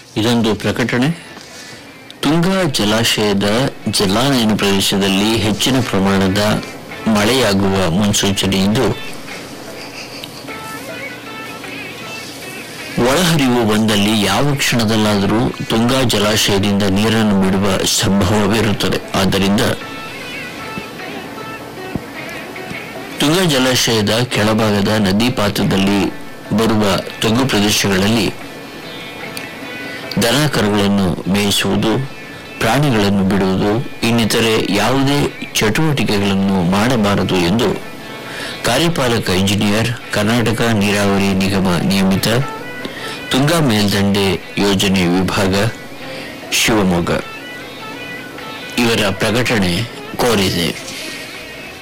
ಇದೊಂದು ಪ್ರಕಟಣೆ ತುಂಗಾ ಜಲಾಶಯದ ಜಲಾನಯನ ಪ್ರದೇಶದಲ್ಲಿ ಹೆಚ್ಚಿನ ಪ್ರಮಾಣದ ಮಳೆಯಾಗುವ ಮುನ್ಸೂಚನೆ ಇದ್ದು ಒಳಹರಿವು ಬಂದಲ್ಲಿ ಯಾವ ಕ್ಷಣದಲ್ಲಾದರೂ ತುಂಗಾ ಜಲಾಶಯದಿಂದ ನೀರನ್ನು ಬಿಡುವ ಸಂಭವವಿರುತ್ತದೆ ಆದ್ದರಿಂದ ತುಂಗಾ ಜಲಾಶಯದ ಕೆಳಭಾಗದ ನದಿ ಪಾತ್ರದಲ್ಲಿ ಬರುವ ತಗ್ಗು ಪ್ರದೇಶಗಳಲ್ಲಿ ದನ ಕರುಗಳನ್ನು ಮೇಯಿಸುವುದು ಪ್ರಾಣಿಗಳನ್ನು ಬಿಡುವುದು ಇನ್ನಿತರೆ ಯಾವುದೇ ಚಟುವಟಿಕೆಗಳನ್ನು ಮಾಡಬಾರದು ಎಂದು ಕಾರ್ಯಪಾಲಕ ಇಂಜಿನಿಯರ್ ಕರ್ನಾಟಕ ನೀರಾವರಿ ನಿಗಮ ನಿಯಮಿತ ತುಂಗಾ ಮೇಲ್ದಂಡೆ ಯೋಜನೆ ವಿಭಾಗ ಶಿವಮೊಗ್ಗ ಇವರ ಪ್ರಕಟಣೆ ಕೋರಿದೆ